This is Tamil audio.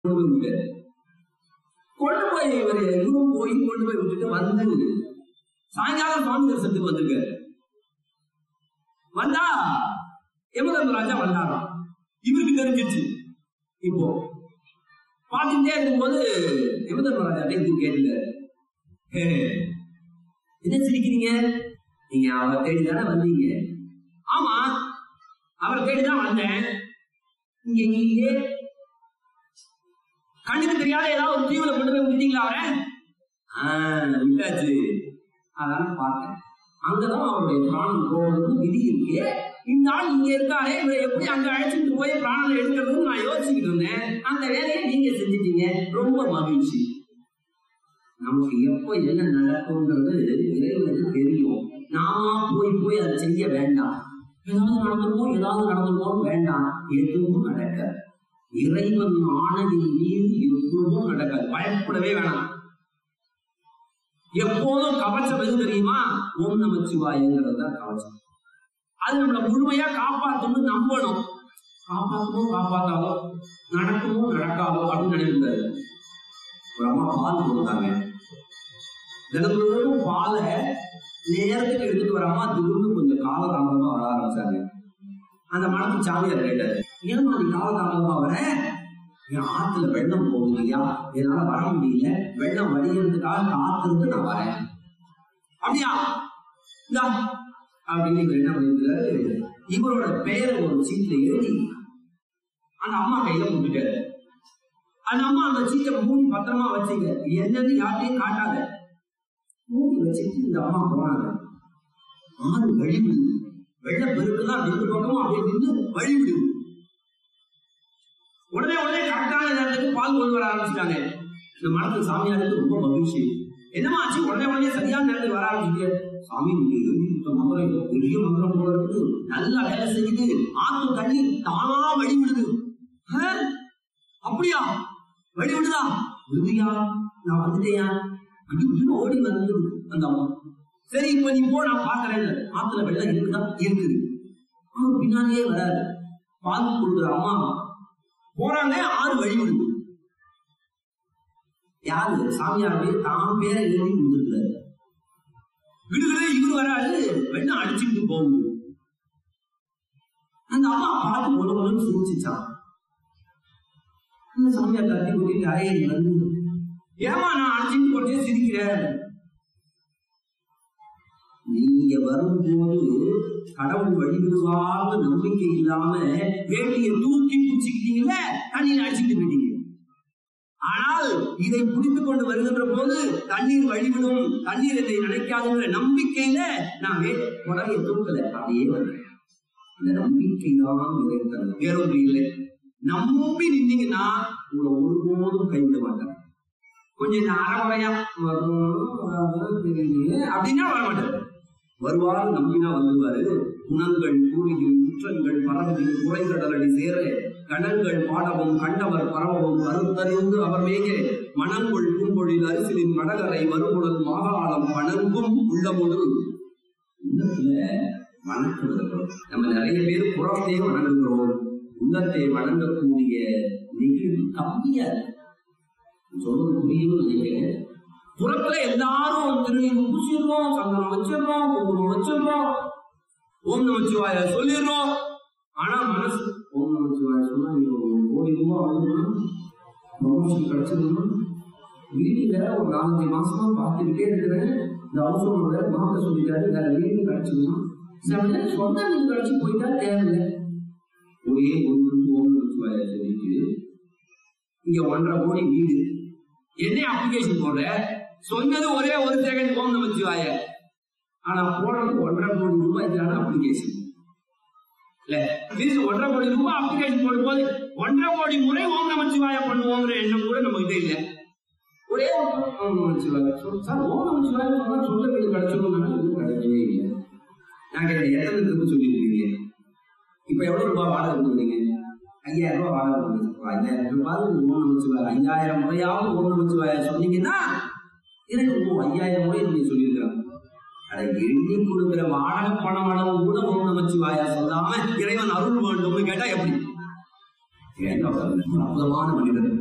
கொண்டு போய் விட்டாரு கொண்டு போய் இவர் இவரும் போய் கொண்டு போய் விட்டுட்டு வந்து சாயங்காலம் சுவாமி தரிசனத்துக்கு வந்திருக்காரு வந்தா யமதர்மராஜா வந்தாராம் இவருக்கு தெரிஞ்சிருச்சு இப்போ பார்த்துட்டே இருக்கும்போது யமதர்மராஜா இது கேட்டுக்காரு "ஹே, என்ன சிரிக்கிறீங்க நீங்க அவரை தேடி தானே வந்தீங்க ஆமா அவரை தேடி தான் வந்தேன் நீங்க எங்கீங்க கண்ணுக்கு தெரியாத ஏதாவது ஒரு தீவுல கொண்டு போய் விட்டீங்களா அவரை ஆஹ் விட்டாச்சு அதான் பார்த்தேன் அங்கதான் அவருடைய பிராணம் போகிறது விதி இருக்கு இந்த ஆள் இங்க இருக்காரே இவரை எப்படி அங்க அழைச்சிட்டு போய் பிராணம் எடுக்கிறதுன்னு நான் யோசிச்சுக்கிட்டு இருந்தேன் அந்த வேலையை நீங்க செஞ்சுட்டீங்க ரொம்ப மகிழ்ச்சி நமக்கு எப்போ என்ன நடக்கும்ன்றது இறைவனுக்கு தெரியும் நாம போய் போய் அதை செய்ய வேண்டாம் ஏதாவது நடந்துருமோ ஏதாவது நடந்துருமோன்னு வேண்டாம் எதுவும் நடக்காது இறைவன் ஆணையின் மீது எதுவும் நடக்காது பயப்படவே வேணாம் எப்போதும் கவச்சம் எது தெரியுமா ஓம் நமச்சிவாயங்கிறது தான் கவச்சம் அது நம்மளை முழுமையா காப்பாற்றணும் நம்பணும் காப்பாற்றுமோ காப்பாத்தாதோ நடக்குமோ நடக்காதோ அப்படின்னு நினைக்கிறாரு ஒரு அம்மா பால் கொடுத்தாங்க தினந்தோறும் பாலை நேரத்துக்கு எடுத்துட்டு வராம திடீர்னு கொஞ்சம் காலதாமதமா வர ஆரம்பிச்சாங்க அந்த மனத்து சாமியார் கேட்டாரு ஏமா நீ காலதாமதமா வர என் ஆத்துல வெள்ளம் போகுது இல்லையா என்னால வர முடியல வெள்ளம் வடிகிறதுக்காக காத்திருந்து நான் வரேன் அப்படியா இந்தா அப்படின்னு இவர் என்ன பண்ணிருக்காரு இவரோட பெயரை ஒரு சீட்ல எழுதி அந்த அம்மா கையில கொடுத்துட்டாரு அந்த அம்மா அந்த சீட்டை மூடி பத்திரமா வச்சுங்க என்னன்னு யார்ட்டையும் காட்டாத மூடி வச்சுட்டு இந்த அம்மா போனாங்க ஆறு வழி விடுது வெள்ள பெருக்குதான் ரெண்டு பக்கமும் அப்படியே நின்று வழி விடுது உடனே உடனே கரெக்டான நேரத்துக்கு பால் கொண்டு வர ஆரம்பிச்சிட்டாங்க இந்த மனத்து சாமியாருக்கு ரொம்ப மகிழ்ச்சி என்னமா ஆச்சு உடனே உடனே சரியான நேரத்துக்கு வர ஆரம்பிச்சிட்டு சாமி நீங்க எழுதி கொடுத்த மந்திரம் பெரிய மந்திரம் போல இருக்குது நல்லா வேலை செஞ்சுட்டு ஆத்து தண்ணி தானா வழி விடுது ஆ? அப்படியா வழி விடுதா விடுதியா நான் வந்துட்டேயா அப்படி இப்படின்னு ஓடி வந்தது அந்த அம்மா சரி இப்ப நீ போ நான் பாக்குறேன் ஆத்துல வெள்ளம் இருக்குதா இருக்குது அவன் பின்னாடியே வராது பால் கொடுக்குற அம்மா போறாங்க ஆறு வழி விடுது யாரு சாமியார் பேர் தான் பேரை எழுதி கொடுத்துருக்காரு விடுதலை இவரு வராது வெள்ளம் அடிச்சுக்கிட்டு போகுது அந்த அம்மா பார்த்து பொல பொலன்னு சிரிச்சுச்சான் அந்த சாமியார் தட்டி கூட்டிட்டு அரையடி வந்து ஏமா நான் அடிச்சுட்டு போட்டே சிரிக்கிறேன் நீங்க வரும்போது கடவுள் வழிவிடுவார்னு நம்பிக்கை இல்லாம வேட்டியை தூக்கி பிடிச்சிக்கிட்டீங்கல்ல தண்ணீர் அடிச்சுட்டு போயிட்டீங்க ஆனால் இதை புரிந்து கொண்டு வருகின்ற போது தண்ணீர் வழிவிடும் தண்ணீர் என்னை நினைக்காதுங்கிற நம்பிக்கையில நான் வே உடனே தூக்கல அப்படியே வந்தேன் இந்த நம்பிக்கை தான் இறைத்தல் வேறொன்று இல்லை நம்பி நின்னீங்கன்னா உங்களை ஒருபோதும் கைவிட மாட்டாங்க கொஞ்சம் இந்த அறகுறையா வரும் தெரியலையே அப்படின்னா வர மாட்டாரு வருவார் நம்பினா வந்துருவாரு குணங்கள் கூலியும் குற்றங்கள் பரவதில் குறைகடலடி சேர கணங்கள் பாடவும் கண்டவர் பரவவும் கருத்தறிந்து அவர் மேக மணங்கொள் பூங்கொழில் அரிசிலின் மடகரை வருமுடல் மாகாளம் வணங்கும் உள்ளமொடு உள்ளத்துல வணங்குகிறோம் நம்ம நிறைய பேர் புறத்தையே வணங்குகிறோம் உள்ளத்தை வணங்கக்கூடிய நிகழ்வு கம்மியா இருக்கு சொல்றது புரியும் நினைக்கிறேன் புறத்துல எல்லாரும் திரு பூசிடுறோம் சந்தனம் வச்சிடுறோம் குங்குமம் வச்சிடுறோம் ஓம் நமச்சிவாய சொல்லிடுறோம் ஆனா மனசு ஓம் நமச்சிவாய சொன்னா நீங்க ஒரு கோடி ரூபாய் வாங்கணும் ப்ரமோஷன் கிடைச்சிருந்தோம் வீட்டுல ஒரு நாலஞ்சு மாசமா பார்த்துக்கிட்டே இருக்கிறேன் இந்த அவசரம் வேற மாப்பிள்ள சொல்லிட்டாரு வேற வீடு கிடைச்சிருந்தோம் சில சொந்த வீடு கிடைச்சி போயிட்டா தேவையில்லை ஒரே ஒரு ஓம் நமச்சிவாய சொல்லிட்டு இங்க ஒன்றரை கோடி வீடு என்ன அப்ளிகேஷன் போடுற சொன்னது ஒரே ஒரு செகண்ட் ஓம் நமச்சிவாய ஆனா போடுறது ஒன்றரை கோடி ரூபாய்க்கான அப்ளிகேஷன் இல்ல ஃபீஸ் ஒன்றரை கோடி ரூபாய் அப்ளிகேஷன் போடும்போது ஒன்றரை கோடி முறை ஓம் நமச்சிவாய பண்ணுவோங்கிற எண்ணம் கூட நம்ம கிட்ட இல்ல ஒரே ஒரு ஓம் நமச்சிவாய சொல் சார் ஓம் நமச்சிவாய சொன்னா சொந்த வீடு கிடைச்சிருந்தோம்னா இது கிடைக்கவே இல்லை நான் கேட்டேன் எத்தனை திரும்ப சொல்லியிருக்கீங்க இப்ப எவ்வளவு ரூபாய் வாடகை கொடுக்குறீங்க ஐயாயிரம் ரூபாய் வாடகை கொடுக்குறீங்க ஐயாயிரம் ரூபாய் ஓம் நமச்சிவாய ஐயாயிரம் முறையாவது ஓம் நமச்சிவாய சொன்னீங்கன்னா எனக்கு ஓ ஐயாயிரம் முறை நீங்க சொல்லியிருக்கிறாங்க அட எண்ணி கொடுக்கிற வாடகை பணம் அளவு கூட ஓம் நமச்சிவாயா சொல்லாம இறைவன் அருள் வேண்டும்னு கேட்டா எப்படி ஏங்க அவர் அற்புதமான மனிதர்